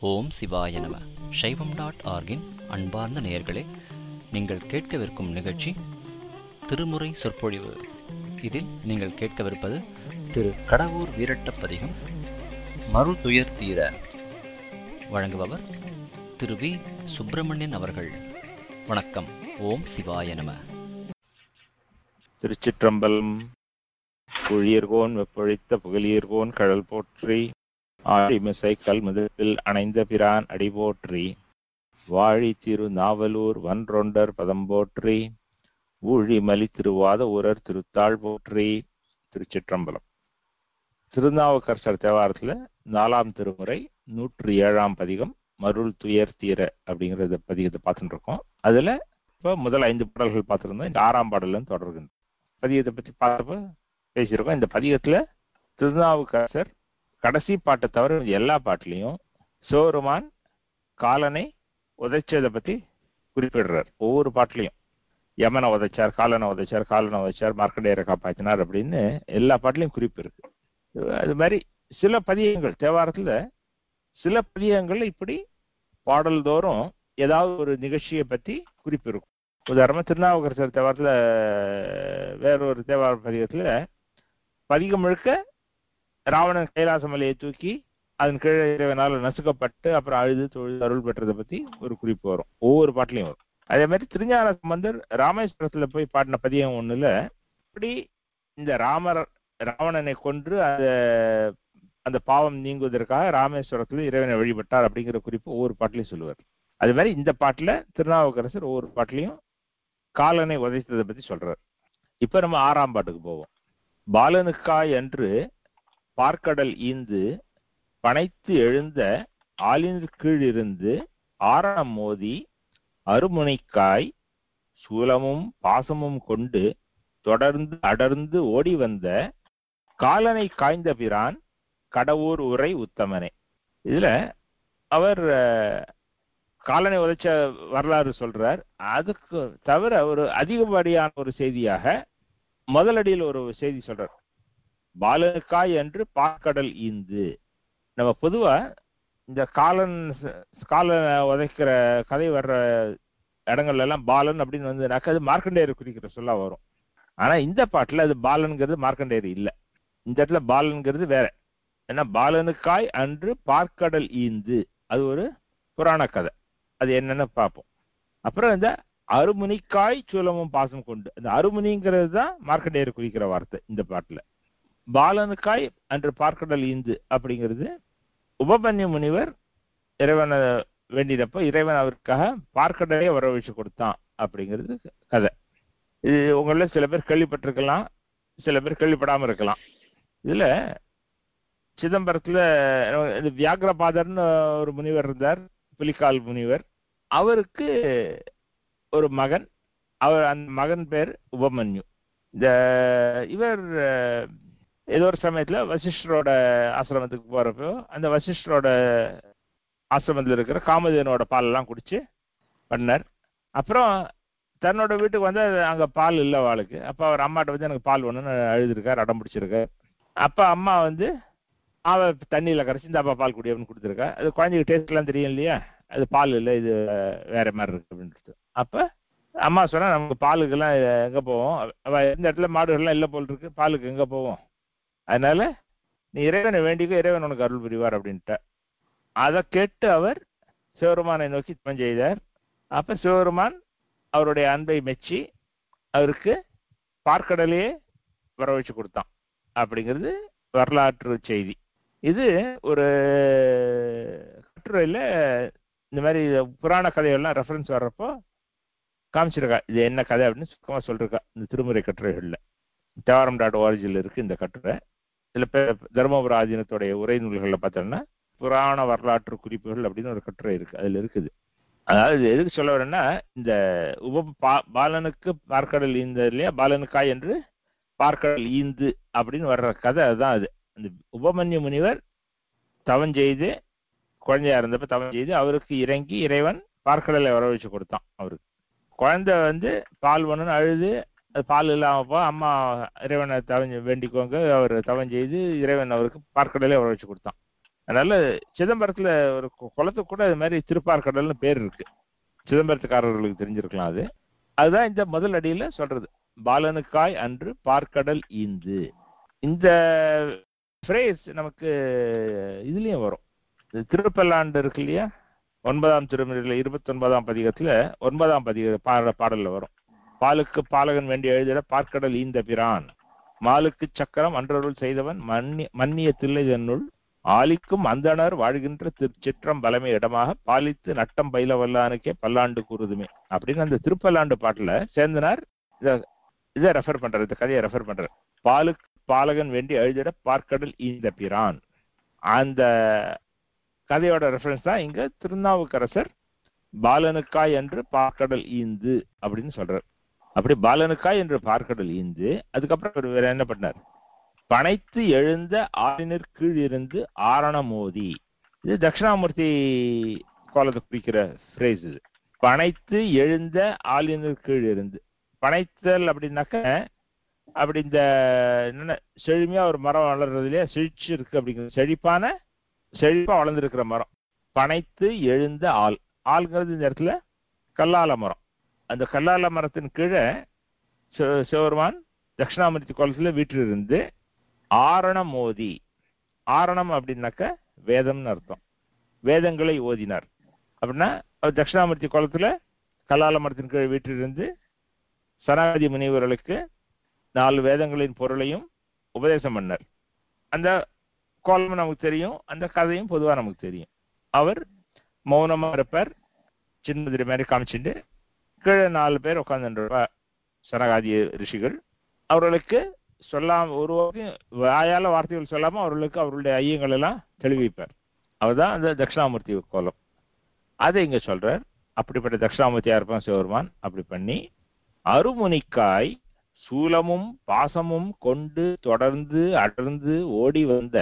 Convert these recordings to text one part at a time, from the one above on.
ஓம் சிவாய நம சைவம் டாட் ஆர்கின் அன்பார்ந்த நேயர்களே நீங்கள் கேட்கவிருக்கும் நிகழ்ச்சி திருமுறை சொற்பொழிவு இதில் நீங்கள் கேட்கவிருப்பது திரு கடவுர் வீரட்டப்பதிகம் மறு துயர் தீர வழங்குபவர் திரு வி சுப்பிரமணியன் அவர்கள் வணக்கம் ஓம் சிவாய நம திருச்சிற்றம்பலம் புழியர்கோன் வெப்பொழித்த புகழியர்கோன் கடல் போற்றி ஆழிமிசை கல்முதத்தில் அணைந்த பிரான் அடி போற்றி வாழி திரு நாவலூர் வன்றொண்டர் பதம் போற்றி ஊழிமலி திருவாத ஊரர் திருத்தாள் போற்றி திருச்சிற்றம்பலம் திருநாவுக்கரசர் தேவாரத்துல நாலாம் திருமுறை நூற்றி ஏழாம் பதிகம் மருள் துயர் தீர அப்படிங்கிற பதிகத்தை பார்த்துட்டு இருக்கோம் அதுல இப்போ முதல் ஐந்து பாடல்கள் பார்த்துருந்தோம் இந்த ஆறாம் பாடல்ல தொடர்கின்றோம் பதிகத்தை பத்தி பார்த்தப்ப பேசியிருக்கோம் இந்த பதிகத்துல திருநாவுக்கரசர் கடைசி பாட்டை தவிர எல்லா பாட்டுலையும் சோருமான் காலனை உதைச்சதை பத்தி குறிப்பிடுறார் ஒவ்வொரு பாட்டுலையும் யமனை உதைச்சார் காலனை உதைச்சார் காலனை உதைச்சார் மார்க்கண்டேயரை காப்பாற்றினார் அப்படின்னு எல்லா பாட்டுலையும் குறிப்பு இருக்கு அது மாதிரி சில பதியங்கள் தேவாரத்துல சில பதியங்கள் இப்படி பாடல்தோறும் ஏதாவது ஒரு நிகழ்ச்சியை பத்தி குறிப்பு இருக்கும் உதாரணமா திருநாவுக்கரசர் தேவாரத்துல வேறொரு தேவார பதிகத்துல பதிகம் முழுக்க ராவணன் கைலாச மலையை தூக்கி அதன் கீழே இறைவனால் நசுக்கப்பட்டு அப்புறம் அழுது தொழுது அருள் பெற்றதை பத்தி ஒரு குறிப்பு வரும் ஒவ்வொரு பாட்டிலையும் வரும் அதே மாதிரி திருஞான சம்பந்தர் ராமேஸ்வரத்துல போய் பாடின பதியம் ஒண்ணுல இப்படி இந்த ராமர் ராவணனை கொன்று அந்த அந்த பாவம் நீங்குவதற்காக ராமேஸ்வரத்துல இறைவனை வழிபட்டார் அப்படிங்கிற குறிப்பு ஒவ்வொரு பாட்டிலையும் சொல்லுவார் அது மாதிரி இந்த பாட்டுல திருநாவுக்கரசர் ஒவ்வொரு பாட்டிலையும் காலனை உதைத்ததை பத்தி சொல்றார் இப்ப நம்ம ஆறாம் பாட்டுக்கு போவோம் பாலனுக்காய் என்று பார்க்கடல் ஈந்து பனைத்து எழுந்த ஆளின் கீழிருந்து ஆரணம் மோதி அருமுனைக்காய் சூலமும் பாசமும் கொண்டு தொடர்ந்து அடர்ந்து ஓடி வந்த காலனை காய்ந்த பிரான் கடவுர் உரை உத்தமனே இதுல அவர் காலனை உதைச்ச வரலாறு சொல்றார் அதுக்கு தவிர ஒரு அதிகப்படியான ஒரு செய்தியாக முதலடியில் ஒரு செய்தி சொல்றார் பாலனுக்காய் என்று பார்க்கடல் ஈந்து நம்ம பொதுவா இந்த காலன் காலனை உதைக்கிற கதை வர்ற இடங்கள்ல எல்லாம் பாலன் அப்படின்னு வந்து அது மார்க்கண்டேயர் குறிக்கிற சொல்ல வரும் ஆனா இந்த பாட்டுல அது பாலன்கிறது மார்க்கண்டேயர் இல்ல இந்த இடத்துல பாலன்கிறது வேற ஏன்னா பாலனுக்காய் அன்று பார்க்கடல் ஈந்து அது ஒரு புராண கதை அது என்னன்னு பார்ப்போம் அப்புறம் இந்த அருமுனிக்காய் சூலமும் பாசம் கொண்டு அந்த அருமுனிங்கிறது தான் மார்க்கண்டேயர் குறிக்கிற வார்த்தை இந்த பாட்டுல பாலனுக்காய் அன்று பார்க்கடல் ஈந்து அப்படிங்கிறது உபபன்ய முனிவர் இறைவனை வேண்டியதப்போ இறைவன் அவருக்காக பார்க்கடலே வரவழைச்சு கொடுத்தான் அப்படிங்கிறது கதை இது உங்கள சில பேர் கேள்விப்பட்டிருக்கலாம் சில பேர் கேள்விப்படாம இருக்கலாம் இதுல சிதம்பரத்துல இது வியாகரபாதர்னு ஒரு முனிவர் இருந்தார் புலிகால் முனிவர் அவருக்கு ஒரு மகன் அவர் அந்த மகன் பேர் உபமன்யு இந்த இவர் ஏதோ ஒரு சமயத்துல வசிஷ்டரோட ஆசிரமத்துக்கு போறப்போ அந்த வசிஷ்டரோட ஆசிரமத்தில் இருக்கிற காமதேனோட பாலெல்லாம் குடிச்சு பண்ணார் அப்புறம் தன்னோட வீட்டுக்கு வந்து அங்க பால் இல்லை வாளுக்கு அப்ப அவர் அம்மாட்ட வந்து எனக்கு பால் வேணும்னு அழுதுருக்கார் அடம் பிடிச்சிருக்கார் அப்ப அம்மா வந்து அவ தண்ணியில கரைச்சி இந்த அப்பா பால் குடி அப்படின்னு கொடுத்துருக்கா அது குழந்தைக்கு டேஸ்ட் எல்லாம் தெரியும் இல்லையா அது பால் இல்லை இது வேற மாதிரி இருக்கு அப்படின்ட்டு அப்ப அம்மா சொன்னா நமக்கு பாலுக்கெல்லாம் எங்க போவோம் இந்த இடத்துல மாடுகள்லாம் இல்லை போல் இருக்கு பாலுக்கு எங்க போவோம் அதனால நீ இறைவனை வேண்டிக்கோ இறைவன் உனக்கு அருள் புரிவார் அப்படின்ட்ட அதை கேட்டு அவர் சிவருமானை நோக்கி தப்பம் செய்தார் அப்ப சிவருமான் அவருடைய அன்பை மெச்சி அவருக்கு பார்க்கடலையே வர வச்சு கொடுத்தான் அப்படிங்கிறது வரலாற்று செய்தி இது ஒரு கட்டுரையில் இந்த மாதிரி புராண கதைகள்லாம் ரெஃபரன்ஸ் வர்றப்போ காமிச்சிருக்கா இது என்ன கதை அப்படின்னு சுத்தமாக சொல்லிருக்கா இந்த திருமுறை கட்டுரைகளில் தேவாரம் டாட் ஓரிஜில் இருக்கு இந்த கட்டுரை இதில் தர்மபுர ஆதீனத்துடைய உரை நூல்களில் பார்த்தோம்னா புராண வரலாற்று குறிப்புகள் அப்படின்னு ஒரு கட்டுரை இருக்கு அதில் இருக்குது அதாவது எதுக்கு சொல்ல வரேன்னா இந்த உப பா பாலனுக்கு பார்க்கடல் ஈந்த இல்லையா பாலனுக்காய் என்று பார்க்கடல் ஈந்து அப்படின்னு வர்ற கதை அதுதான் அது அந்த உபமன்யு முனிவர் தவம் செய்து குழந்தையா இருந்தப்ப தவம் செய்து அவருக்கு இறங்கி இறைவன் பார்க்கடலை வர வச்சு கொடுத்தான் அவருக்கு குழந்தை வந்து பால் வேணும்னு அழுது அது பால் இல்லாம போ அம்மா இறைவனை தவம் வேண்டிக்கோங்க அவர் தவம் செய்து இறைவன் அவருக்கு பார்க்கடலே வர வச்சு கொடுத்தான் அதனால சிதம்பரத்துல ஒரு கு- குளத்துக்கு கூட இது மாதிரி திருப்பார்கடல்னு பேர் இருக்கு சிதம்பரத்துக்காரர்களுக்கு தெரிஞ்சிருக்கலாம் அது அதுதான் இந்த முதல் அடியில சொல்றது பாலனுக்காய் அன்று பார்க்கடல் ஈந்து இந்த ஃப்ரேஸ் நமக்கு இதுலயும் வரும் இது திருப்பல்லாண்டு இருக்கு இல்லையா ஒன்பதாம் திருமுறையில இருபத்தி ஒன்பதாம் பதிகத்துல ஒன்பதாம் பதிக பாட பாடல்ல வரும் பாலுக்கு பாலகன் வேண்டி எழுதிட பார்க்கடல் ஈந்த பிரான் மாலுக்கு சக்கரம் அன்றருள் செய்தவன் மன்னி மன்னிய தில்லை தன்னுள் ஆலிக்கும் அந்தணர் வாழ்கின்ற திருச்சிற்றம் பலமை இடமாக பாலித்து நட்டம் பயில வல்லானுக்கே பல்லாண்டு கூறுதுமே அப்படின்னு அந்த திருப்பல்லாண்டு பாட்டுல சேர்ந்தனார் இத இதை ரெஃபர் பண்றாரு இந்த கதையை ரெஃபர் பண்றாரு பாலுக்கு பாலகன் வேண்டி எழுதிட பார்க்கடல் ஈந்த பிரான் அந்த கதையோட ரெஃபரன்ஸ் தான் இங்க திருநாவுக்கரசர் பாலனுக்காய் என்று பார்க்கடல் ஈந்து அப்படின்னு சொல்றார் அப்படி பாலனுக்காய் என்று பார்க்கடல் ஈந்து அதுக்கப்புறம் அவர் வேற என்ன பண்ணார் பனைத்து எழுந்த ஆளினர் கீழ் இருந்து ஆரண மோதி இது தட்சிணாமூர்த்தி கோலத்தை குறிக்கிற ஃப்ரேஸ் இது பனைத்து எழுந்த ஆளினர் கீழ் இருந்து பனைத்தல் அப்படின்னாக்க அப்படி இந்த என்னென்ன செழுமையா ஒரு மரம் வளர்றதுலயே செழிச்சு இருக்கு அப்படிங்கிறது செழிப்பான செழிப்பா வளர்ந்துருக்கிற மரம் பனைத்து எழுந்த ஆள் ஆள்ங்கிறது இந்த இடத்துல கல்லால மரம் அந்த கல்லால மரத்தின் கீழே சிவ- சிவபெருமான் தட்சிணாமூர்த்தி கோலத்துல வீற்றிருந்து ஆரணம் ஓதி ஆரணம் அப்படின்னாக்க வேதம்னு அர்த்தம் வேதங்களை ஓதினார் அப்படின்னா அவர் தட்சிணாமூர்த்தி கோலத்துல கல்லால மரத்தின் கீழே வீற்றிருந்து சனாதி முனிவர்களுக்கு நாலு வேதங்களின் பொருளையும் உபதேசம் பண்ணார் அந்த கோலம் நமக்கு தெரியும் அந்த கதையும் பொதுவா நமக்கு தெரியும் அவர் மௌனமா இருப்பார் சின்னதிரி மாதிரி காமிச்சுட்டு கீழே நாலு பேர் உட்காந்துருப்பா சனகாதி ரிஷிகள் அவர்களுக்கு சொல்லாம ஒரு வார்த்தையும் வாயால வார்த்தைகள் சொல்லாம அவர்களுக்கு அவர்களுடைய ஐயங்கள் எல்லாம் தெளிவிப்பார் அவர்தான் அந்த தட்சிணாமூர்த்தி கோலம் அதை இங்க சொல்றார் அப்படிப்பட்ட தட்சிணாமூர்த்தியா இருப்பான் சிவபெருமான் அப்படி பண்ணி அருமுனிக்காய் சூலமும் பாசமும் கொண்டு தொடர்ந்து அடர்ந்து ஓடி வந்த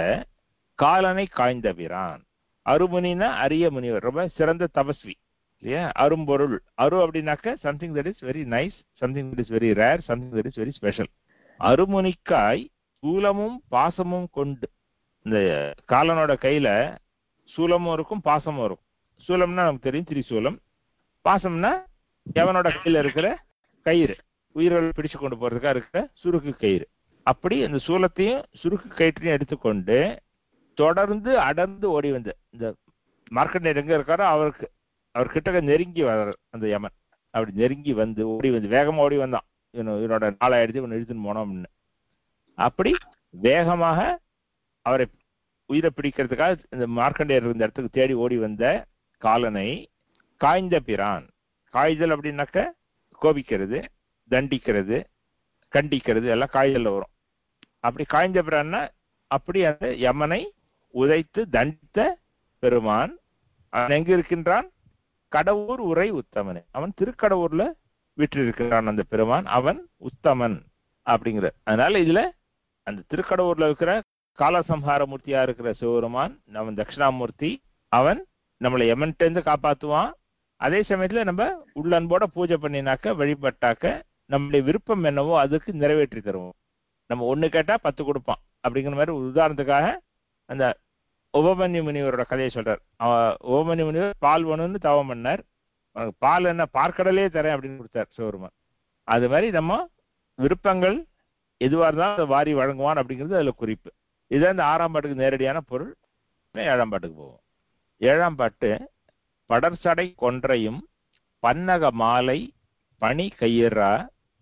காலனை காய்ந்த பிரான் அருமுனினா அரிய முனிவர் ரொம்ப சிறந்த தபஸ்வி இல்லையா அரும்பொருள் அரு அப்படின்னாக்க something that is very nice something that is very rare something that is very special அருமுனிக்காய் சூலமும் பாசமும் கொண்டு இந்த காலனோட கையில சூலமும் இருக்கும் பாசமும் இருக்கும் சூலம்னா நமக்கு தெரியும் திரிசூலம் பாசம்னா எவனோட கையில இருக்கிற கயிறு உயிர்கள் பிடிச்சு கொண்டு போறதுக்காக இருக்கிற சுருக்கு கயிறு அப்படி அந்த சூலத்தையும் சுருக்கு கயிற்றையும் எடுத்துக்கொண்டு தொடர்ந்து அடர்ந்து ஓடி வந்த இந்த மார்க்கண்டேயர் எங்க இருக்காரோ அவருக்கு அவர் கிட்டக்க நெருங்கி வர அந்த யமன் அப்படி நெருங்கி வந்து ஓடி வந்து வேகமா ஓடி வந்தான் இவனு இவனோட நாளாயிரத்தி இவன் இழுத்துன்னு போனோம்னு அப்படி வேகமாக அவரை உயிரை பிடிக்கிறதுக்காக இந்த மார்க்கண்டேயர் இருந்த இடத்துக்கு தேடி ஓடி வந்த காலனை காய்ந்த பிரான் காய்தல் அப்படின்னாக்க கோபிக்கிறது தண்டிக்கிறது கண்டிக்கிறது எல்லாம் காய்தல்ல வரும் அப்படி காய்ந்த பிரான்னா அப்படி அந்த யமனை உதைத்து தண்டித்த பெருமான் அவன் எங்க இருக்கின்றான் கடவுர் உரை உத்தமனே அவன் திருக்கடவுர்ல வீற்றிருக்கிறான் அந்த பெருமான் அவன் உத்தமன் அப்படிங்கிற அதனால இதுல அந்த திருக்கடவுர்ல இருக்கிற காலசம்ஹார மூர்த்தியா இருக்கிற சிவபெருமான் அவன் தட்சிணாமூர்த்தி அவன் நம்மளை எமன்ட்டேருந்து காப்பாத்துவான் அதே சமயத்துல நம்ம உள்ளன்போட பூஜை பண்ணினாக்க வழிபட்டாக்க நம்மளுடைய விருப்பம் என்னவோ அதுக்கு நிறைவேற்றி தருவோம் நம்ம ஒண்ணு கேட்டா பத்து கொடுப்பான் அப்படிங்கிற மாதிரி ஒரு உதாரணத்துக்காக அந்த உபமன்யு முனிவரோட கதையை சொல்றார் அவன் உபமன்யு முனிவர் பால் வேணும்னு தவம் பண்ணார் அவனுக்கு பால் என்ன பார்க்கடலே தரேன் அப்படின்னு கொடுத்தார் சிவருமான் அது மாதிரி நம்ம விருப்பங்கள் எதுவா இருந்தாலும் அதை வாரி வழங்குவான் அப்படிங்கிறது அதுல குறிப்பு இதுதான் இந்த ஆறாம் பாட்டுக்கு நேரடியான பொருள் ஏழாம் பாட்டுக்கு போவோம் ஏழாம் பாட்டு படர்சடை கொன்றையும் பன்னக மாலை பனி கையிறா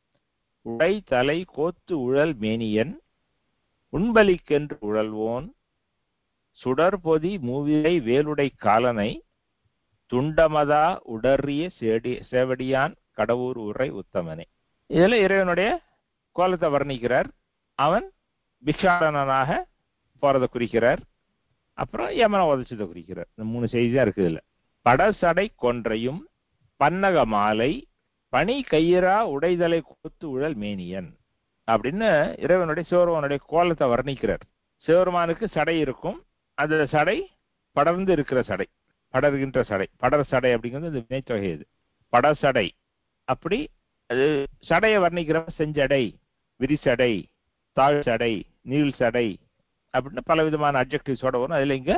உடை தலை கோத்து உழல் மேனியன் உண்பலிக்கென்று உழல்வோன் சுடர்பொதி மூவிலை வேலுடை காலனை துண்டமதா உடறிய சேடி சேவடியான் கடவுர் உரை உத்தமனே இதுல இறைவனுடைய கோலத்தை வர்ணிக்கிறார் அவன் பிக்ஷாடனாக போறதை குறிக்கிறார் அப்புறம் யமனை உதச்சதை குறிக்கிறார் இந்த மூணு செய்தி தான் இருக்குது இதுல படசடை கொன்றையும் பன்னக மாலை பனி கையிறா உடைதலை கோத்து உழல் மேனியன் அப்படின்னு இறைவனுடைய சிவருமானுடைய கோலத்தை வர்ணிக்கிறார் சிவருமானுக்கு சடை இருக்கும் அந்த சடை படர்ந்து இருக்கிற சடை படர்கின்ற சடை படர் சடை அப்படிங்கிறது இந்த வினைத்தொகை இது படசடை அப்படி அது சடையை வர்ணிக்கிற செஞ்சடை விரிசடை தாழ் சடை நீள் சடை அப்படின்னு பல விதமான அப்ஜெக்டிவ்ஸோட வரும் அதுல இங்க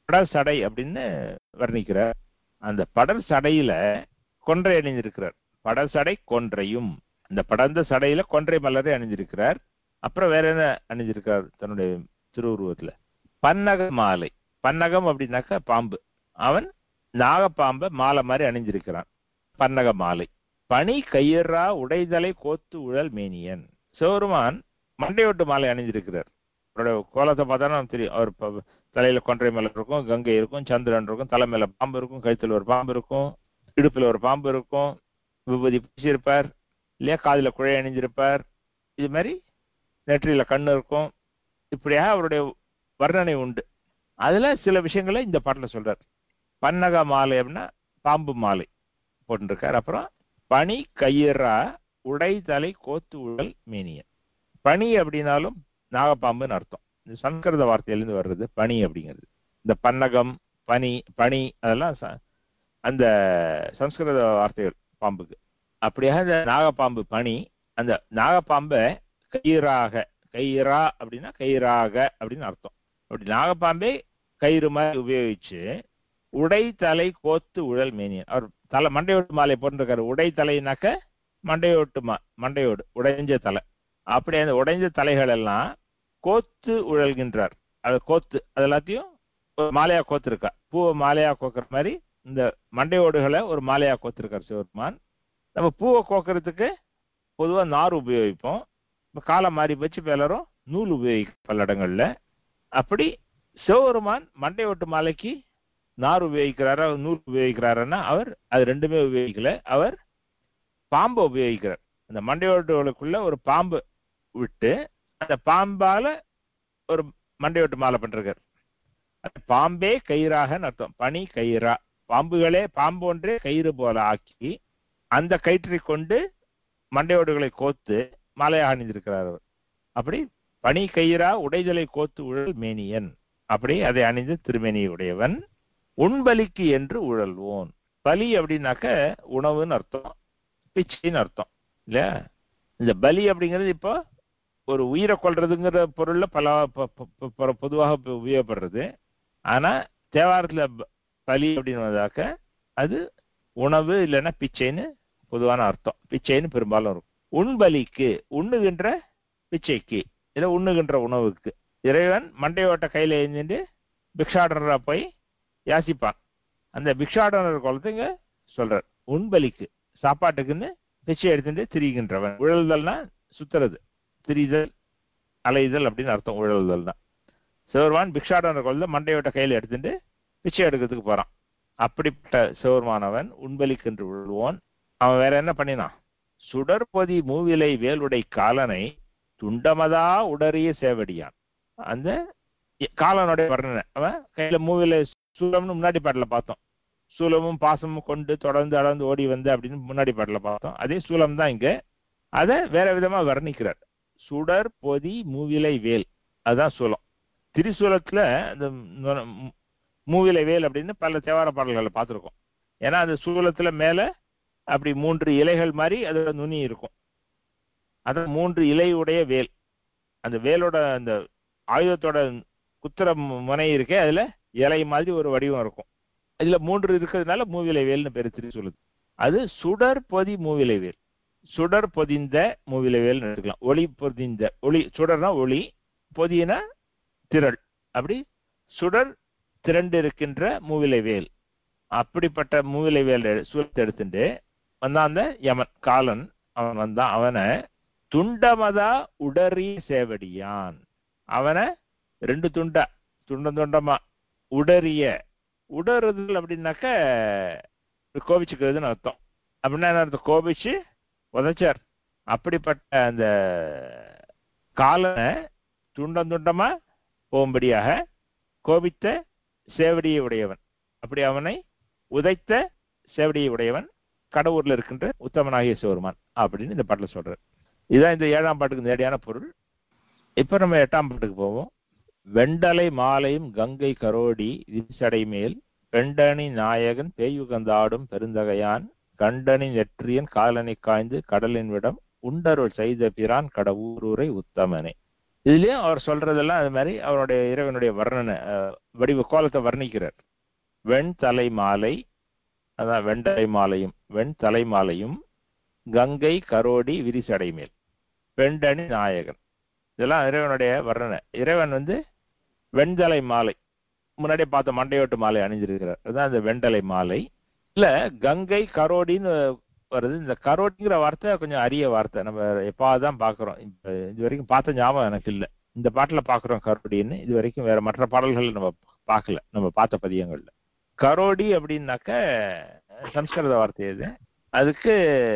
படர் சடை அப்படின்னு வர்ணிக்கிறார் அந்த படர் சடையில கொன்றை அணிஞ்சிருக்கிறார் படர் சடை கொன்றையும் அந்த படர்ந்த சடையில கொன்றை மலரை அணிஞ்சிருக்கிறார் அப்புறம் வேற என்ன அணிஞ்சிருக்கார் தன்னுடைய திருவுருவத்துல பன்னக மாலை பன்னகம் அப்படின்னாக்கா பாம்பு அவன் நாகப்பாம்பை மாலை மாதிரி அணிஞ்சிருக்கிறான் பன்னக மாலை பனி கையறா உடைதலை கோத்து உழல் மேனியன் சிவருமான் மண்டையோட்டு மாலை அணிஞ்சிருக்கிறார் அவருடைய கோலத்தை பார்த்தா நமக்கு தெரியும் அவர் ப- தலையில கொன்றை மலர் இருக்கும் கங்கை இருக்கும் சந்திரன் இருக்கும் தலை மேல பாம்பு இருக்கும் கழுத்துல ஒரு பாம்பு இருக்கும் இடுப்புல ஒரு பாம்பு இருக்கும் விபூதி பூசியிருப்பார் இல்லையா காதுல குழை அணிஞ்சிருப்பார் இது மாதிரி நெற்றியில கண்ணு இருக்கும் இப்படியாக அவருடைய வர்ணனை உண்டு அதுல சில விஷயங்களை இந்த பாட்டுல சொல்றார் பன்னக மாலை அப்படின்னா பாம்பு மாலை போட்டிருக்கார் அப்புறம் பனி கயிறா உடை தலை கோத்து உழல் மேனியன் பனி அப்படின்னாலும் நாகப்பாம்புன்னு அர்த்தம் இந்த சம்ஸ்கிருத வார்த்தையிலிருந்து வர்றது பனி அப்படிங்கிறது இந்த பன்னகம் பனி பனி அதெல்லாம் ச- அந்த சம்ஸ்கிருத வார்த்தைகள் பாம்புக்கு அப்படியாக இந்த நாகப்பாம்பு பனி அந்த நாகப்பாம்பை கயிறாக கயிறா அப்படின்னா கயிறாக அப்படின்னு அர்த்தம் அப்படி நாகப்பாம்பே கயிறு மாதிரி உபயோகிச்சு உடை தலை கோத்து உழல் மேனியன் அவர் தலை மண்டையோட்டு மாலை போட்டிருக்காரு உடை தலைனாக்க மண்டையோட்டு மா மண்டையோடு உடைஞ்ச தலை அப்படி அந்த உடைஞ்ச தலைகள் எல்லாம் கோத்து உழல்கின்றார் அது கோத்து அது எல்லாத்தையும் ஒரு மாலையா கோத்திருக்கா பூவை மாலையா கோக்குற மாதிரி இந்த மண்டையோடுகளை ஒரு மாலையா கோத்திருக்கார் சிவருமான் நம்ம பூவை கோக்கிறதுக்கு பொதுவா நார் உபயோகிப்போம் இப்ப காலம் மாறி போச்சு இப்ப எல்லாரும் நூல் உபயோகிக்கும் பல இடங்கள்ல அப்படி சிவபெருமான் மண்டையோட்டு மாலைக்கு நார் உபயோகிக்கிறாரா நூல் உபயோகிக்கிறாருன்னா அவர் அது ரெண்டுமே உபயோகிக்கல அவர் பாம்பை உபயோகிக்கிறார் அந்த மண்டையோட்டுகளுக்குள்ள ஒரு பாம்பு விட்டு அந்த பாம்பால ஒரு மண்டையோட்டு மாலை பண்றார் அது பாம்பே கயிறாக அர்த்தம் பனி கயிறா பாம்புகளே பாம்பு ஒன்றே கயிறு போல ஆக்கி அந்த கயிற்றை கொண்டு மண்டையோடுகளை கோத்து மாலையாக அணிந்திருக்கிறார் அவர் அப்படி பனி கயிறா உடைதலை கோத்து உழல் மேனியன் அப்படி அதை அணிந்து திருமேனி உடையவன் உண்பலிக்கு என்று உழல்வோன் பலி அப்படின்னாக்க உணவுன்னு அர்த்தம் பிச்சைன்னு அர்த்தம் இல்ல இந்த பலி அப்படிங்கிறது இப்போ ஒரு உயிரை கொல்றதுங்கிற பொருள்ல பல ப- ப- ப- ப- பொதுவாக இப்ப உபயோகப்படுறது ஆனா தேவாரத்துல ப- பலி அப்படின்னு வந்தாக்க அது உணவு இல்லைன்னா பிச்சைன்னு பொதுவான அர்த்தம் பிச்சைன்னு பெரும்பாலும் இருக்கும் உண்பலிக்கு உண்ணுகின்ற பிச்சைக்கு இல்லை உண்ணுகின்ற உணவுக்கு இறைவன் மண்டையோட்ட கையில எழுந்துட்டு பிக்ஷாடனரா போய் யாசிப்பான் அந்த பிக்ஷாடனர் குளத்துங்க சொல்றார் உண்பலிக்கு சாப்பாட்டுக்குன்னு பிச்சை எடுத்துட்டு திரிகின்றவன் உழல்தல்னா சுத்துறது திரிதல் அலைதல் அப்படின்னு அர்த்தம் உழல்தல் தான் சிவருமான் பிக்ஷாடனர் குளத்துல மண்டையோட்ட கையில எடுத்துட்டு பிச்சை எடுக்கிறதுக்கு போறான் அப்படிப்பட்ட சிவருமானவன் உண்பலிக்கென்று உழுவோன் அவன் வேற என்ன பண்ணினான் சுடற்பொதி மூவிலை வேலுடை காலனை துண்டமதா உடறிய சேவடியான் அந்த காலனுடைய வர்ணனை அவன் கையில மூவில சூலம்னு முன்னாடி பாட்டில் பார்த்தோம் சூலமும் பாசமும் கொண்டு தொடர்ந்து அளந்து ஓடி வந்து அப்படின்னு முன்னாடி பாட்டில் பார்த்தோம் அதே சூலம் தான் இங்க அதை வேற விதமா வர்ணிக்கிறார் சுடர் பொதி மூவிலை வேல் அதுதான் சூலம் திரிசூலத்துல அந்த நுர- மு- மூவிலை வேல் அப்படின்னு பல தேவார பாடல்களை பார்த்துருக்கோம் ஏன்னா அந்த சூலத்துல மேல அப்படி மூன்று இலைகள் மாதிரி அதோட நுனி இருக்கும் அதான் மூன்று இலையுடைய வேல் அந்த வேலோட அந்த ஆயுதத்தோட குத்துற மு- முனை இருக்கே அதுல இலை மாதிரி ஒரு வடிவம் இருக்கும் இதுல மூன்று இருக்கிறதுனால மூவிலை வேல்னு பேரு திரிசூலத்து அது சுடர் பொதி மூவிலை வேல் சுடர் பொதிந்த மூவிலை வேல்னு எடுத்துக்கலாம் ஒளி பொதிந்த ஒளி சுடர்னா ஒளி பொதினா திரள் அப்படி சுடர் திரண்டு இருக்கின்ற மூவிலை வேல் அப்படிப்பட்ட மூவிலை வேல் சூலத்தை எடுத்துட்டு வந்தான் அந்த யமன் காலன் அவன் வந்தான் அவனை துண்டமதா உடறி சேவடியான் அவனை ரெண்டு துண்டா துண்டம் துண்டமா உடறிய உடறுதல் அப்படின்னாக்க கோபிச்சுக்கிறதுன்னு அர்த்தம் அப்படின்னா என்ன அர்த்தம் கோபிச்சு உதைச்சார் அப்படிப்பட்ட அந்த காலனை துண்டம் துண்டமா போகும்படியாக கோபித்த சேவடியை உடையவன் அப்படி அவனை உதைத்த சேவடியை உடையவன் கடவுர்ல இருக்கின்ற உத்தமனாகிய சிவருமான் அப்படின்னு இந்த பாட்டில் சொல்றார் இதுதான் இந்த ஏழாம் பாட்டுக்கு நேரடியான பொருள் இப்ப நம்ம எட்டாம் பாட்டுக்கு போவோம் வெண்டலை மாலையும் கங்கை கரோடி விரிசடை மேல் பெண்டனி நாயகன் பேயுகந்தாடும் பெருந்தகையான் கண்டனி நெற்றியன் காலனை காய்ந்து கடலின் விடம் உண்டருள் செய்த பிரான் கடவுரூரை உத்தமனே இதுலயும் அவர் சொல்றதெல்லாம் அது மாதிரி அவருடைய இறைவனுடைய வர்ணனை அஹ், வடிவ கோலத்தை வர்ணிக்கிறார் வெண் தலை மாலை அதான் வெண்டலை மாலையும் வெண் தலை மாலையும் கங்கை கரோடி விரிசடை மேல் பெண்டணி நாயகன் இதெல்லாம் இறைவனுடைய வர்ணனை இறைவன் வந்து வெண்தலை மாலை முன்னாடியே பார்த்த மண்டையோட்டு மாலை அணிஞ்சிருக்கிறார் அதுதான் இந்த வெண்டலை மாலை இல்ல கங்கை கரோடின்னு வருது இந்த கரோடிங்கிற வார்த்தை கொஞ்சம் அரிய வார்த்தை நம்ம எப்பாதான் பாக்குறோம் இப்ப இது வரைக்கும் பார்த்த ஞாபகம் எனக்கு இல்ல இந்த பாட்டுல பாக்குறோம் கரோடின்னு இது வரைக்கும் வேற மற்ற பாடல்கள் நம்ம பார்க்கல நம்ம பார்த்த பதியங்கள்ல கரோடி அப்படின்னாக்க சம்ஸ்கிருத வார்த்தை இது அதுக்கு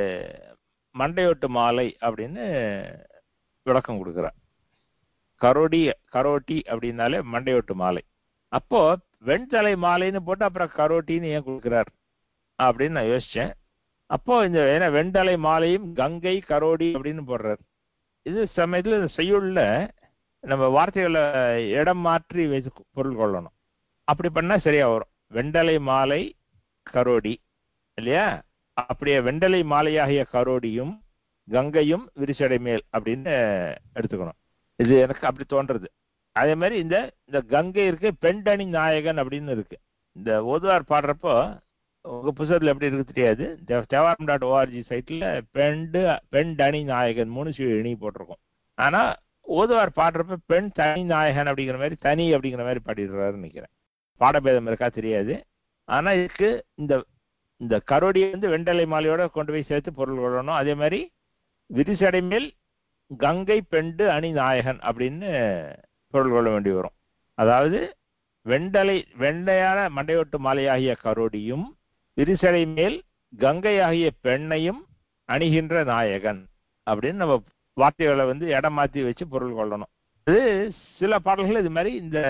மண்டையோட்டு மாலை அப்படின்னு விளக்கம் கொடுக்குறார் கரோடி கரோட்டி அப்படின்னாலே மண்டையோட்டு மாலை அப்போ வெண்தலை மாலைன்னு போட்டு அப்புறம் கரோட்டின்னு ஏன் கொடுக்குறார் அப்படின்னு நான் யோசிச்சேன் அப்போ இந்த ஏன்னா வெண்தலை மாலையும் கங்கை கரோடி அப்படின்னு போடுறார் இது சமயத்துல இந்த செய்யுள்ல நம்ம வார்த்தைகளை இடம் மாற்றி வச்சு பொருள் கொள்ளணும் அப்படி பண்ணா சரியா வரும் வெண்டலை மாலை கரோடி இல்லையா அப்படியே வெண்டலை மாலையாகிய கரோடியும் கங்கையும் விரிசடை மேல் அப்படின்னு எடுத்துக்கணும் இது எனக்கு அப்படி தோன்றது அதே மாதிரி இந்த இந்த கங்கை இருக்கு பெண்டணி நாயகன் அப்படின்னு இருக்கு இந்த ஓதுவார் பாடுறப்போ உங்க புத்தகத்துல எப்படி இருக்கு தெரியாது தேவாரம் டாட் ஓஆர்ஜி சைட்ல பெண்டு பெண்டணி நாயகன் மூணு சி இணி போட்டிருக்கோம் ஆனா ஓதுவார் பாடுறப்ப பெண் தனி நாயகன் அப்படிங்கிற மாதிரி தனி அப்படிங்கிற மாதிரி பாடிடுறாருன்னு நினைக்கிறேன் பாடபேதம் இருக்கா தெரியாது ஆனா இதுக்கு இந்த இந்த கரோடியை வந்து வெண்டலை மாலையோட கொண்டு போய் சேர்த்து பொருள் கொள்ளணும் அதே மாதிரி விரிசடை மேல் கங்கை பெண்டு அணி நாயகன் அப்படின்னு பொருள் கொள்ள வேண்டி வரும் அதாவது வெண்டலை வெண்டையான மண்டையோட்டு மாலையாகிய கரோடியும் விரிசடை மேல் கங்கை ஆகிய பெண்ணையும் அணிகின்ற நாயகன் அப்படின்னு நம்ம வார்த்தைகளை வந்து இடம் மாற்றி வச்சு பொருள் கொள்ளணும் இது சில பாடல்கள் இது மாதிரி இந்த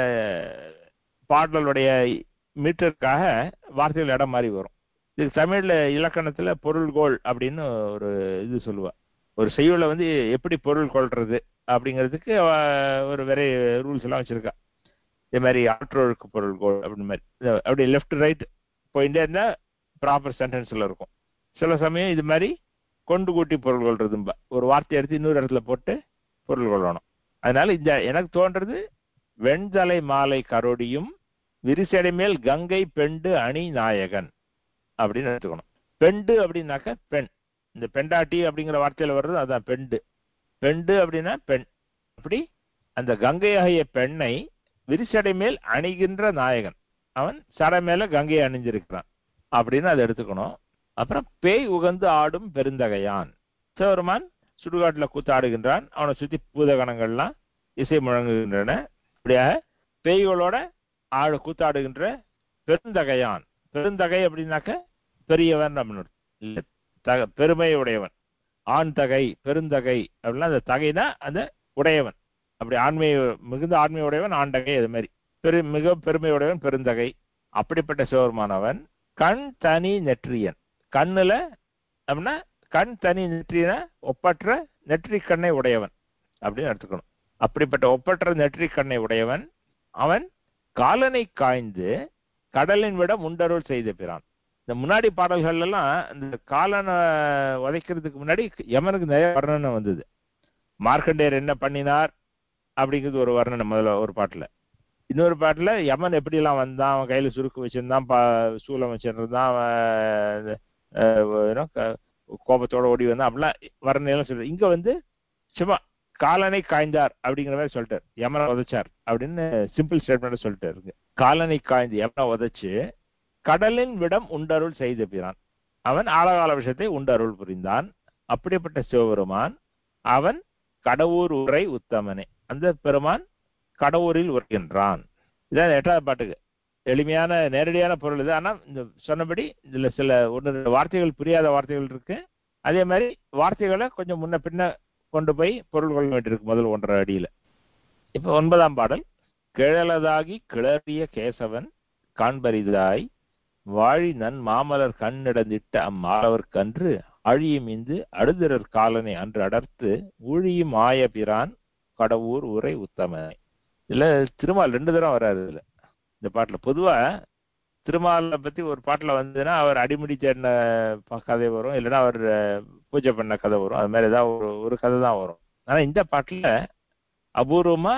பாடலுடைய மீட்டருக்காக வார்த்தைகள் இடம் மாறி வரும் இது தமிழ்ல இலக்கணத்துல பொருள்கோள் அப்படின்னு ஒரு இது சொல்லுவா ஒரு செய்யுளை வந்து எப்படி பொருள் கொள்றது அப்படிங்கிறதுக்கு அவ ஒரு வேற ரூல்ஸ் எல்லாம் வச்சிருக்கா இதே மாதிரி ஆற்றொழுக்கு பொருள்கோள் அப்படின்னு மாதிரி இது அப்படி லெஃப்ட் ரைட் போயிட்டே இருந்தா ப்ராப்பர் சென்டென்ஸ்ல இருக்கும் சில சமயம் இது மாதிரி கொண்டு கூட்டி பொருள் கொள்றதும்பா ஒரு வார்த்தை எடுத்து இன்னொரு இடத்துல போட்டு பொருள் கொள்ளணும் அதனால இந்த எனக்கு தோன்றது வெண்தலை மாலை கரோடியும் விரிசடை மேல் கங்கை பெண்டு அணி நாயகன் அப்படின்னு எடுத்துக்கணும் பெண்டு அப்படின்னாக்க பெண் இந்த பெண்டாட்டி அப்படிங்கிற வார்த்தையில வர்றது அதான் பெண்டு பெண்டு அப்படின்னா பெண் அப்படி அந்த கங்கை ஆகிய பெண்ணை விரிசடை மேல் அணிகின்ற நாயகன் அவன் சடை மேல கங்கையை அணிஞ்சிருக்கிறான் அப்படின்னு அதை எடுத்துக்கணும் அப்புறம் பேய் உகந்து ஆடும் பெருந்தகையான் சிவருமான் சுடுகாட்டுல கூத்தாடுகின்றான் அவனை சுத்தி பூதகணங்கள்லாம் இசை முழங்குகின்றன இப்படியாக பேய்களோட ஆடு கூத்தாடுகின்ற பெருந்தகையான் பெருந்தகை அப்படின்னாக்க பெரியவன் அப்படின்னு இல்ல தக பெருமை உடையவன் ஆண் தகை பெருந்தகை அப்படின்னா அந்த தகைனா அந்த உடையவன் அப்படி ஆண்மை மிகுந்த ஆண்மை உடையவன் ஆண்டகை அது மாதிரி பெரு மிக பெருமை உடையவன் பெருந்தகை அப்படிப்பட்ட சிவருமானவன் கண் தனி நெற்றியன் கண்ணுல அப்படின்னா கண் தனி நெற்றியன ஒப்பற்ற நெற்றி கண்ணை உடையவன் அப்படின்னு எடுத்துக்கணும் அப்படிப்பட்ட ஒப்பற்ற நெற்றி கண்ணை உடையவன் அவன் காலனை காய்ந்து கடலின் விட முண்டருள் செய்த பிறான் இந்த முன்னாடி பாடல்கள் எல்லாம் இந்த காலனை உதைக்கிறதுக்கு முன்னாடி யமனுக்கு நிறைய வர்ணனை வந்தது மார்க்கண்டேயர் என்ன பண்ணினார் அப்படிங்கிறது ஒரு வர்ணனை முதல்ல ஒரு பாட்டுல இன்னொரு பாட்டுல யமன் எப்படி எல்லாம் வந்தான் அவன் கையில சுருக்கு வச்சிருந்தான் பா சூலம் வச்சிருந்தான் அவன் கோபத்தோட ஓடி வந்தான் அப்படிலாம் வர்ணனையெல்லாம் சொல்ற இங்க வந்து சும்மா காலனை காய்ந்தார் அப்படிங்கிற மாதிரி சொல்லிட்டார் யமனை உதைச்சார் அப்படின்னு சிம்பிள் ஸ்டேட்மெண்ட் சொல்லிட்டாரு இருக்கு காலனை காய்ந்து யமனை உதைச்சு கடலின் விடம் உண்டருள் செய்த பிறான் அவன் ஆழகால விஷயத்தை உண்டருள் புரிந்தான் அப்படிப்பட்ட சிவபெருமான் அவன் கடவுர் உரை உத்தமனே அந்த பெருமான் கடவுரில் உரைகின்றான் இதான் எட்டாவது பாட்டுக்கு எளிமையான நேரடியான பொருள் இது ஆனா இந்த சொன்னபடி இதுல சில ஒன்று ரெண்டு வார்த்தைகள் புரியாத வார்த்தைகள் இருக்கு அதே மாதிரி வார்த்தைகளை கொஞ்சம் முன்ன பின்ன கொண்டு போய் பொருள் கொள்ள வேண்டியிருக்கு முதல் ஒன்றரை அடியில இப்ப ஒன்பதாம் பாடல் கிழலதாகி கிளறிய கேசவன் காண்பரிதாய் வாழி நன் மாமலர் கண்ணிடந்திட்ட அம்மாலவர் கன்று அழியும் இந்து அடுதிரர் காலனை அன்று அடர்த்து ஊழியும் ஆய பிரான் கடவுர் உரை உத்தமனை இதுல திருமால் ரெண்டு தரம் வராது இதுல இந்த பாட்டுல பொதுவா திருமாலை பத்தி ஒரு பாட்டுல வந்ததுன்னா அவர் அடிமுடி தேடின கதை வரும் இல்லைன்னா அவர் பூஜை பண்ண கதை வரும் அது மாதிரி ஏதாவது ஒரு ஒரு கதை தான் வரும் ஆனா இந்த பாட்டுல அபூர்வமா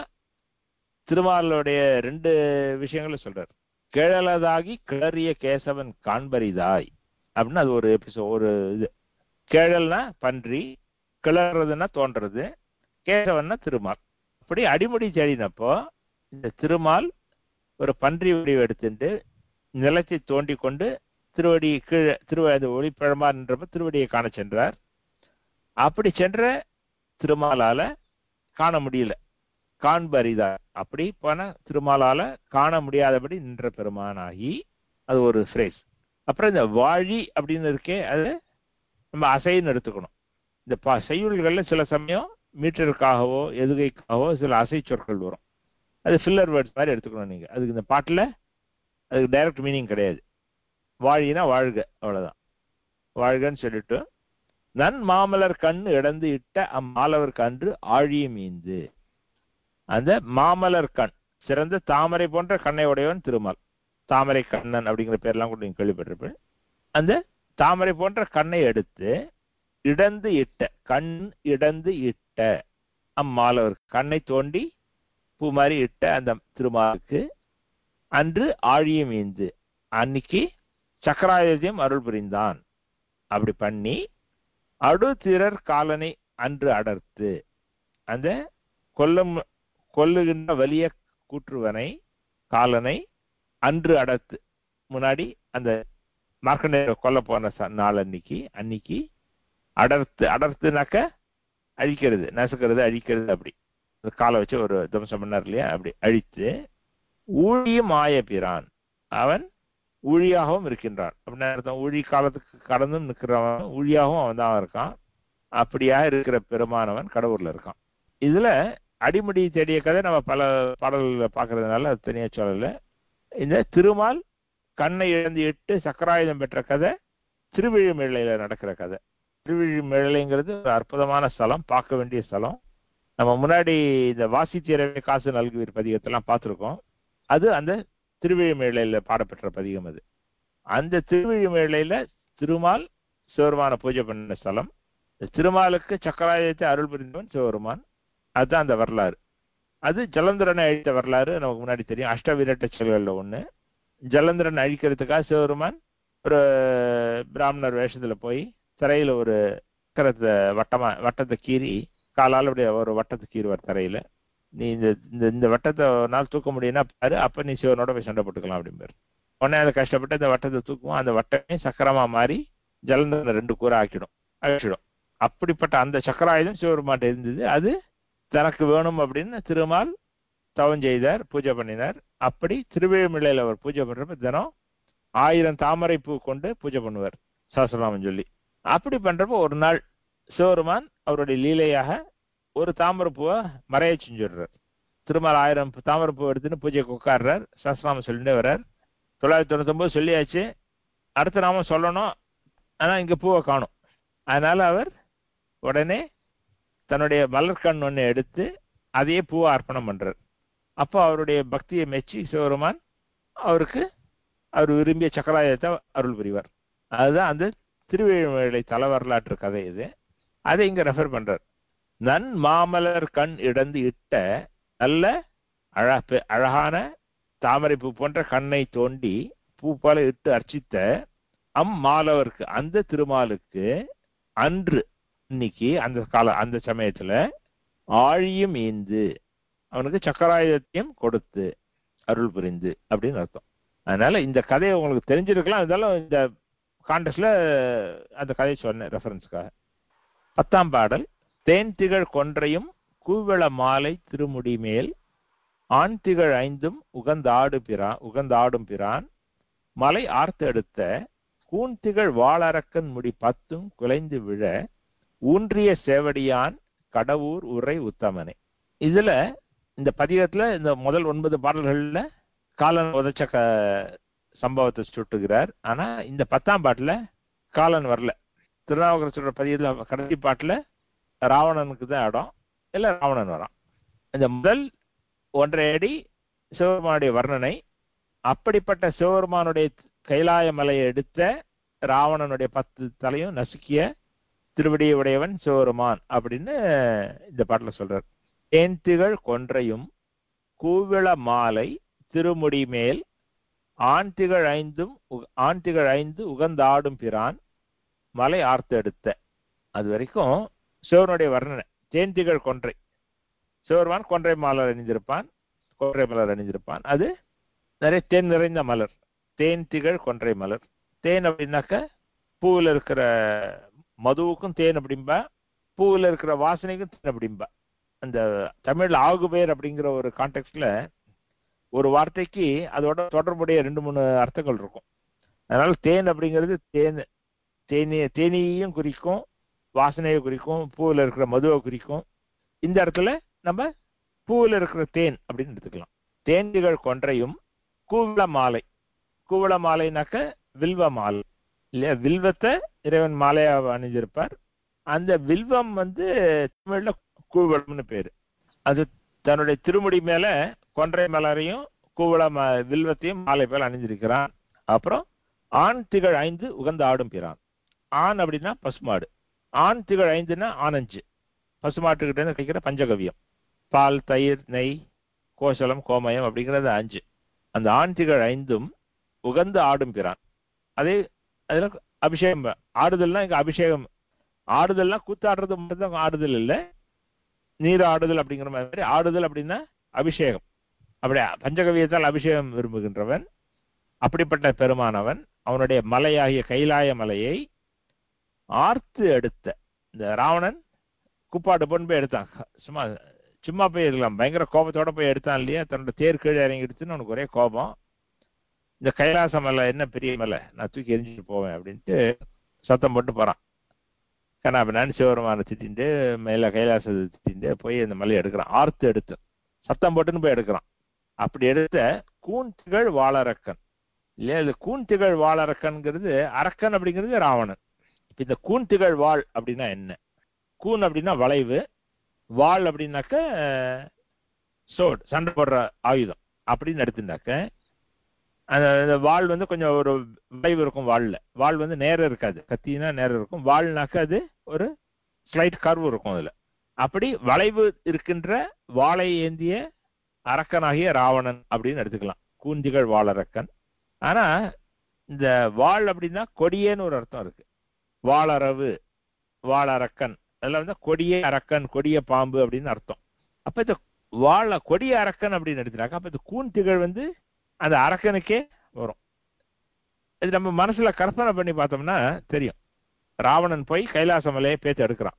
திருமாலுடைய ரெண்டு விஷயங்களும் சொல்றார் கேழலதாகி கிளறிய கேசவன் காண்பரிதாய் அப்படின்னு அது ஒரு எபிசோட் ஒரு இது கேழல்னா பன்றி கிளறதுன்னா தோன்றது கேசவன்னா திருமால் அப்படி அடிமுடி தேடினப்போ இந்த திருமால் ஒரு பன்றி வடிவம் எடுத்துட்டு நிலத்தை தோண்டி கொண்டு திருவடி கீழே திருவ அந்த ஒளிப்பழமா நின்றப்ப திருவடியை காண சென்றார் அப்படி சென்ற திருமாலால காண முடியல காண்பரிதார் அப்படி போன திருமாலால காண முடியாதபடி நின்ற பெருமானாகி அது ஒரு ஃப்ரேஸ் அப்புறம் இந்த வாழி அப்படின்னு இருக்கே அது நம்ம அசைன்னு எடுத்துக்கணும் இந்த ப செய்யுள்கள்ல சில சமயம் மீட்டருக்காகவோ எதுகைக்காகவோ சில அசை சொற்கள் வரும் அது ஃபில்லர் வேர்ட்ஸ் மாதிரி எடுத்துக்கணும் நீங்க அதுக்கு இந்த பாட்டில் அதுக்கு டைரக்ட் மீனிங் கிடையாது வாழினா வாழ்க அவ்வளவுதான் வாழ்கன்னு சொல்லிட்டு நன் மாமலர் கண் இடந்து இட்ட அம்மாலவர் கன்று ஆழிய மீந்து அந்த மாமலர் கண் சிறந்த தாமரை போன்ற கண்ணை உடையவன் திருமால் தாமரை கண்ணன் அப்படிங்கிற பேர்லாம் கூட நீங்க கேள்விப்பட்டிருப்பேன் அந்த தாமரை போன்ற கண்ணை எடுத்து இடந்து இட்ட கண் இடந்து இட்ட அம்மாலவர் கண்ணை தோண்டி பூ மாதிரி இட்ட அந்த திருமாலுக்கு அன்று ஆழிய மீந்து அன்னைக்கு சக்கராயுதம் அருள் புரிந்தான் அப்படி பண்ணி அடுதிரர் காலனை அன்று அடர்த்து அந்த கொல்லும் கொல்லுகின்ற வலிய கூற்றுவனை காலனை அன்று அடர்த்து முன்னாடி அந்த மார்க்கண்டேயரை கொல்ல போன ச- நாள் அன்னைக்கு அன்னைக்கு அடர்த்து அடர்த்துனாக்க அழிக்கிறது நசுக்கிறது அழிக்கிறது அப்படி அந்த காலை வச்சு ஒரு தம்சம் பண்ணார் இல்லையா அப்படி அழித்து ஊழியும் ஆய பிரான் அவன் ஊழியாகவும் இருக்கின்றான் அப்படின்னா அர்த்தம் ஊழி காலத்துக்கு கடந்தும் நிற்கிறவன் ஊழியாகவும் அவன் தான் இருக்கான் அப்படியா இருக்கிற பெருமானவன் கடவுள்ல இருக்கான் இதுல அடிமுடி தேடிய கதை நம்ம பல பாடல்களை பார்க்கறதுனால அது தனியா சொல்லல இந்த திருமால் கண்ணை இழந்து இட்டு சக்கராயுதம் பெற்ற கதை திருவிழிமிழையில நடக்கிற கதை திருவிழிமிழைங்கிறது ஒரு அற்புதமான ஸ்தலம் பார்க்க வேண்டிய ஸ்தலம் நம்ம முன்னாடி இந்த வாசி தீரவே காசு நல்குவீர் பதிகத்தெல்லாம் பார்த்துருக்கோம் அது அந்த திருவிழிமிழையில பாடப்பெற்ற பதிகம் அது அந்த திருவிழிமிழையில திருமால் சிவருமான பூஜை பண்ண ஸ்தலம் இந்த திருமாலுக்கு சக்கராயுதத்தை அருள் புரிந்தவன் சிவருமான் அதுதான் அந்த வரலாறு அது ஜலந்தரனை அழித்த வரலாறு நமக்கு முன்னாடி தெரியும் அஷ்டவீரட்ட செயல்கள்ல ஒண்ணு ஜலந்தரன் அழிக்கிறதுக்காக சிவருமான் ஒரு பிராமணர் வேஷத்துல போய் தரையில ஒரு சக்கரத்தை வட்டமா வட்டத்தை கீறி காலால் அப்படியே ஒரு வட்டத்தை கீறுவார் தரையில நீ இந்த இந்த இந்த வட்டத்தை ஒரு நாள் தூக்க முடியும்னா பாரு அப்ப நீ சிவனோட போய் சண்டை போட்டுக்கலாம் அப்படிம்பாரு உடனே அதை கஷ்டப்பட்டு அந்த வட்டத்தை தூக்குவோம் அந்த வட்டமே சக்கரமா மாறி ஜலந்தரனை ரெண்டு கூரை ஆக்கிடும் அழிச்சிடும் அப்படிப்பட்ட அந்த சக்கராயுதம் சிவபெருமான்ட்ட இருந்தது அது தனக்கு வேணும் அப்படின்னு திருமால் தவம் செய்தார் பூஜை பண்ணினார் அப்படி திருவேமிழையில் அவர் பூஜை பண்றப்ப தினம் ஆயிரம் தாமரை பூ கொண்டு பூஜை பண்ணுவார் சஹஸ்ரநாமம் சொல்லி அப்படி பண்றப்ப ஒரு நாள் சிவருமான் அவருடைய லீலையாக ஒரு தாமரை பூவை மறைய செஞ்சுடுறார் திருமால் ஆயிரம் தாமரை பூ எடுத்துன்னு பூஜைக்கு உட்கார்றார் சஹஸ்ரநாமம் சொல்லிட்டே வர்றார் தொள்ளாயிரத்தி தொண்ணூத்தொன்பது சொல்லியாச்சு அடுத்த நாமம் சொல்லணும் ஆனா இங்க பூவை காணும் அதனால அவர் உடனே தன்னுடைய மலர்கண் ஒன்று எடுத்து அதையே பூவை அர்ப்பணம் பண்றார் அப்போ அவருடைய பக்தியை மெச்சி சிவருமான் அவருக்கு அவர் விரும்பிய சக்கராயுதத்தை அருள் புரிவார் அதுதான் அந்த திருவேழிமலை தல வரலாற்று கதை இது அதை இங்க ரெஃபர் பண்றார் நன் மாமலர் கண் இடந்து இட்ட நல்ல அழ பெ- அழகான தாமரை பூ போன்ற கண்ணை தோண்டி பூ போல இட்டு அர்ச்சித்த அம் மாலவருக்கு அந்த திருமாலுக்கு அன்று இன்னைக்கு அந்த கால அந்த சமயத்துல ஆழியும் ஈந்து அவனுக்கு சக்கராயுதத்தையும் கொடுத்து அருள் புரிந்து அப்படின்னு அர்த்தம் அதனால இந்த கதையை உங்களுக்கு தெரிஞ்சிருக்கலாம் இருந்தாலும் இந்த காண்டஸ்ட்ல அந்த கதையை சொன்னேன் ரெஃபரன்ஸ்க்காக பத்தாம் பாடல் தேன் திகழ் கொன்றையும் கூவள மாலை திருமுடி மேல் ஆண் திகழ் ஐந்தும் உகந்தாடு பிரான் உகந்தாடும் பிரான் மலை ஆர்த்தெடுத்த கூன்திகழ் வாளரக்கன் முடி பத்தும் குலைந்து விழ ஊன்றிய சேவடியான் கடவுர் உரை உத்தமனே இதுல இந்த பதிகத்துல இந்த முதல் ஒன்பது பாடல்கள்ல காலன் உதச்ச க சம்பவத்தை சுட்டுகிறார் ஆனா இந்த பத்தாம் பாட்டுல காலன் வரல திருநாவுக்கரசு சொல்ற பதிகத்துல கடைசி பாட்டுல ராவணனுக்கு தான் இடம் இல்ல ராவணன் வரான் இந்த முதல் ஒன்றரை அடி சிவபெருமானுடைய வர்ணனை அப்படிப்பட்ட சிவபெருமானுடைய கைலாய மலையை எடுத்த ராவணனுடைய பத்து தலையும் நசுக்கிய திருவடியை உடையவன் சிவபெருமான் அப்படின்னு இந்த பாட்டுல சொல்றார் தேன்திகள் கொன்றையும் கூவிள மாலை திருமுடி மேல் ஆண்திகள் ஐந்தும் உ- ஆண்திகள் ஐந்து உகந்தாடும் பிரான் மலை ஆர்த்தெடுத்த அது வரைக்கும் சிவனுடைய வர்ணனை தேன்திகள் கொன்றை சிவருமான் கொன்றை மலர் அணிந்திருப்பான் கொன்றை மலர் அணிந்திருப்பான் அது நிறைய தேன் நிறைந்த மலர் தேன் திகழ் கொன்றை மலர் தேன் அப்படின்னாக்க பூவில் இருக்கிற மதுவுக்கும் தேன் அப்படிம்பா பூவில் இருக்கிற வாசனைக்கும் தேன் அப்படிம்பா அந்த தமிழ் ஆகுபெயர் அப்படிங்கிற ஒரு கான்டெக்ட்ல ஒரு வார்த்தைக்கு அதோட தொடர்புடைய ரெண்டு மூணு அர்த்தங்கள் இருக்கும் அதனால தேன் அப்படிங்கிறது தேன் தேனி தேனியையும் குறிக்கும் வாசனையை குறிக்கும் பூவில் இருக்கிற மதுவை குறிக்கும் இந்த இடத்துல நம்ம பூவில் இருக்கிற தேன் அப்படின்னு எடுத்துக்கலாம் தேன்திகள் கொன்றையும் கூவள மாலை கூவள மாலைனாக்க வில்வ மாலை இல்லையா வில்வத்தை இறைவன் மாலையா அணிஞ்சிருப்பார் அந்த வில்வம் வந்து தமிழ்ல கூவளம்னு பேரு அது தன்னுடைய திருமுடி மேல கொன்றை மலரையும் கூவள ம- வில்வத்தையும் மாலை மேல அணிஞ்சிருக்கிறான் அப்புறம் ஆண் திகழ் ஐந்து உகந்த ஆடும் பிரான் ஆண் அப்படின்னா பசுமாடு ஆண் திகழ் ஐந்துன்னா ஆனஞ்சு பசுமாட்டுக்கிட்ட இருந்து கிடைக்கிற பஞ்சகவியம் பால் தயிர் நெய் கோசலம் கோமயம் அப்படிங்கிறது அஞ்சு அந்த ஆண் திகழ் ஐந்தும் உகந்து ஆடும் பிரான் அதே அதுல அபிஷேகம் ஆடுதல்னா இங்க அபிஷேகம் ஆடுதல்னா கூத்தாடுறது மட்டும் தான் ஆடுதல் இல்லை நீர் ஆடுதல் அப்படிங்கிற மாதிரி ஆடுதல் அப்படின்னா அபிஷேகம் அப்படியே பஞ்சகவியத்தால் அபிஷேகம் விரும்புகின்றவன் அப்படிப்பட்ட பெருமானவன் அவனுடைய மலையாகிய கைலாய மலையை ஆர்த்து எடுத்த இந்த ராவணன் குப்பாடு பொண்ணு போய் எடுத்தான் சும்மா சும்மா போய் இருக்கலாம் பயங்கர கோபத்தோட போய் எடுத்தான் இல்லையா தன்னோட தேர் கீழே இறங்கிடுச்சுன்னு அவனுக்கு ஒரே கோபம் இந்த கைலாச மலை என்ன பெரிய மலை நான் தூக்கி எரிஞ்சிட்டு போவேன் அப்படின்ட்டு சத்தம் போட்டு போறான் கண்ணாபின்னான்னு சிவபெருமான திட்டிண்டு மேல கைலாசத்தை திட்டிண்டு போய் அந்த மலையை எடுக்கிறான் ஆர்த்து எடுத்து சத்தம் போட்டுன்னு போய் எடுக்கிறான் அப்படி எடுத்த கூன் திகழ் வாழறக்கன் இல்லையா இது கூன் திகழ் வாழறக்கன்ங்கிறது அரக்கன் அப்படிங்கிறது ராவணன் இப்ப இந்த கூன் திகழ் வாழ் அப்படின்னா என்ன கூன் அப்படின்னா வளைவு வாள் அப்படின்னாக்க சோட் சண்டை போடுற ஆயுதம் அப்படின்னு எடுத்துனாக்க அந்த அந்த வாள் வந்து கொஞ்சம் ஒரு வளைவு இருக்கும் வாள்ல வாள் வந்து நேரம் இருக்காது கத்தினா நேரம் இருக்கும் வாள்னாக்க அது ஒரு ஸ்லைட் கர்வ் இருக்கும் அதுல அப்படி வளைவு இருக்கின்ற வாளை ஏந்திய அரக்கனாகிய ராவணன் அப்படின்னு எடுத்துக்கலாம் கூந்திகள் வாளரக்கன் ஆனா இந்த வாள் அப்படின்னா கொடியேன்னு ஒரு அர்த்தம் இருக்கு வாளரவு வாளரக்கன் அதெல்லாம் வந்து கொடிய அரக்கன் கொடிய பாம்பு அப்படின்னு அர்த்தம் அப்ப இந்த வாழ கொடிய அரக்கன் அப்படின்னு எடுத்துட்டாக்க அப்ப இந்த கூன் திகழ் வந்து அந்த அரக்கனுக்கே வரும் இது நம்ம மனசுல கற்பனை பண்ணி பார்த்தோம்னா தெரியும் ராவணன் போய் கைலாச மலையை பேத்து எடுக்கிறான்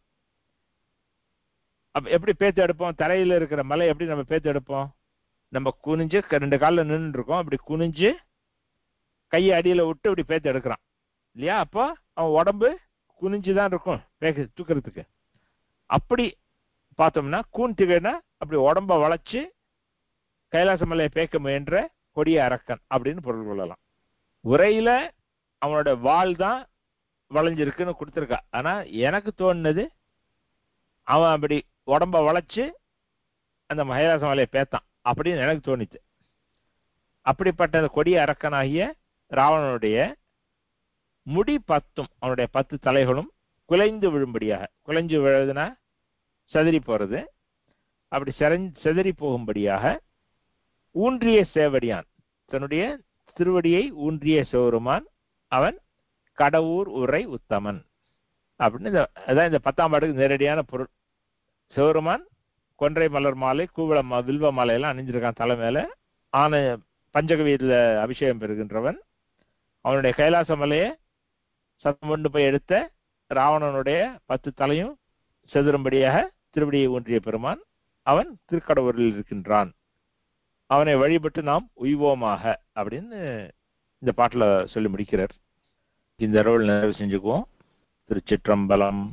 அப்ப எப்படி பேத்து எடுப்போம் தரையில இருக்கிற மலை எப்படி நம்ம பேத்து எடுப்போம் நம்ம குனிஞ்சு க- ரெண்டு காலில் நின்று இருக்கோம் அப்படி குனிஞ்சு கையை அடியில விட்டு இப்படி பேத்து எடுக்கிறான் இல்லையா அப்போ அவன் உடம்பு குனிஞ்சு தான் இருக்கும் பேக்க தூக்கிறதுக்கு அப்படி பார்த்தோம்னா கூன் திகழ்னா அப்படி உடம்ப வளைச்சு கைலாச மலையை பேக்க முயன்ற கொடிய அரக்கன் அப்படின்னு பொருள் கொள்ளலாம் உரையில அவனோட வாள் தான் வளைஞ்சிருக்குன்னு கொடுத்துருக்கா ஆனா எனக்கு தோணுனது அவன் அப்படி உடம்ப வளைச்சு அந்த கைலாச மலையை பேத்தான் அப்படின்னு எனக்கு தோணிச்சு அப்படிப்பட்ட அந்த கொடிய அரக்கனாகிய ராவணனுடைய முடி பத்தும் அவனுடைய பத்து தலைகளும் குலைந்து விழும்படியாக குலைஞ்சு விழுதுன்னா செதறி போறது அப்படி செறஞ் செதறி போகும்படியாக ஊன்றிய சேவடியான் தன்னுடைய திருவடியை ஊன்றிய சிவருமான் அவன் கடவுர் உரை உத்தமன் அப்படின்னு இந்த அதான் இந்த பத்தாம் பாட்டுக்கு நேரடியான பொருள் சிவருமான் கொன்றை மலர் மாலை கூவள மா வில்வ மாலை எல்லாம் அணிஞ்சிருக்கான் தலை மேல ஆன பஞ்சகவியத்துல அபிஷேகம் பெறுகின்றவன் அவனுடைய கைலாச மலையை சத்தம் கொண்டு போய் எடுத்த ராவணனுடைய பத்து தலையும் செதுரும்படியாக திருவடியை ஊன்றிய பெருமான் அவன் திருக்கடவுரில் இருக்கின்றான் அவனை வழிபட்டு நாம் உய்வோமாக அப்படின்னு இந்த பாட்டுல சொல்லி முடிக்கிறார் இந்த ரோல் நிறைவு செஞ்சுக்குவோம் திருச்சிற்றம்பலம்